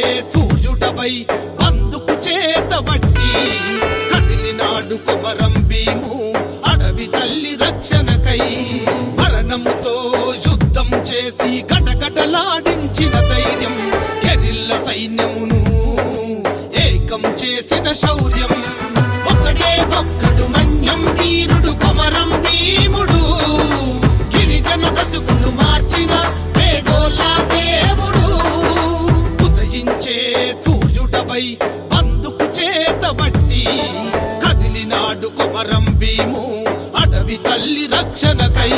సూర్యుడవై అందుకు చేతబట్టి కదిలినాడు కొమరం భీము అడవి తల్లి రక్షణకై మరణముతో యుద్ధం చేసి గటగటలాడించిన ధైర్యం కెరిల్ల సైన్యమును ఏకం చేసిన శౌర్యం ఒకడే ఒక్కడు మన్యం వీరుడు కొమరం భీముడు గిరిజన బతుకులు మార్చిన పేదోళ్ళ దేవుడు ఉదయించే సూర్యుడవై అందుకు చేతబట్టి కదిలినాడు కొమరం భీము అడవి తల్లి రక్షణకై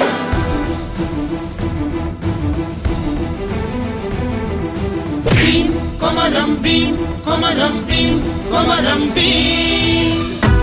భీం కొమరం భీం కొమరం భీం కొమరం భీం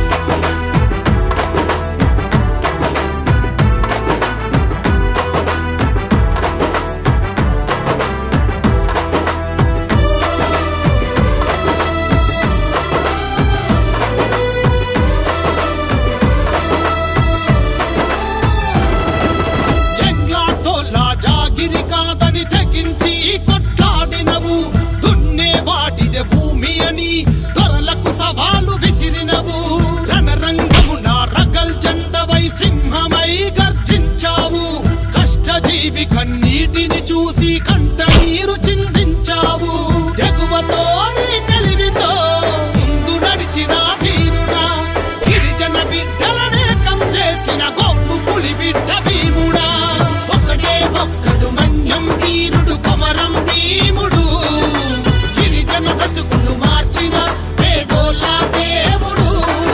చెంగ్లాతోలా జాగిరి కాదని తెగించి కొట్లాడినవు దున్నే వాటిదే భూమి అని దొరలకు సవాలు విసిరినవు రణరంగమున రగల్ జెండవై సింహమై గర్జించావు కష్టజీవి కన్నీటిని చూసి కంట నీరు చిందించావు తెగువతో నీ తెలివితో ముందు నడిచిన ధీరుడా గిరిజన బిడ్డలనేకం చేసిన గొప్ప పులి బిడ్డ భీముడా ఒకడే ఒక్కడు మన్యం వీరుడు కొమరం భీముడు గిరిజన బతుకులు మార్చిన పేదోళ్ళ దేవుడు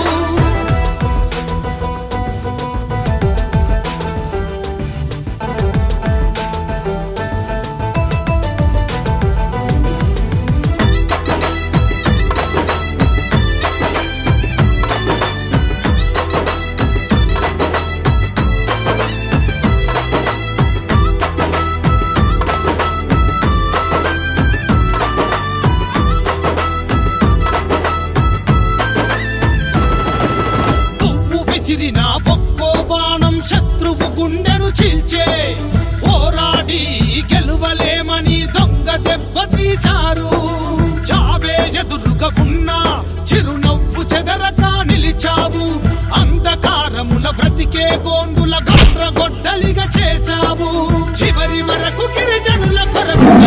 పువ్వు విసిరిన ఒక్కో బాణం శత్రువు గుండెను చీల్చే పోరాడి గెలువలేమని దొంగ దెబ్బ తీశారు చావే ఎదురుగా ఉన్నా చిరునవ్వు చెదరక నిలిచావు అంధకారముల బ్రతికే గోండుల గొడ్రగొడ్డలిగా చేశావు చివరి వరకు గిరిజనుల కొరకు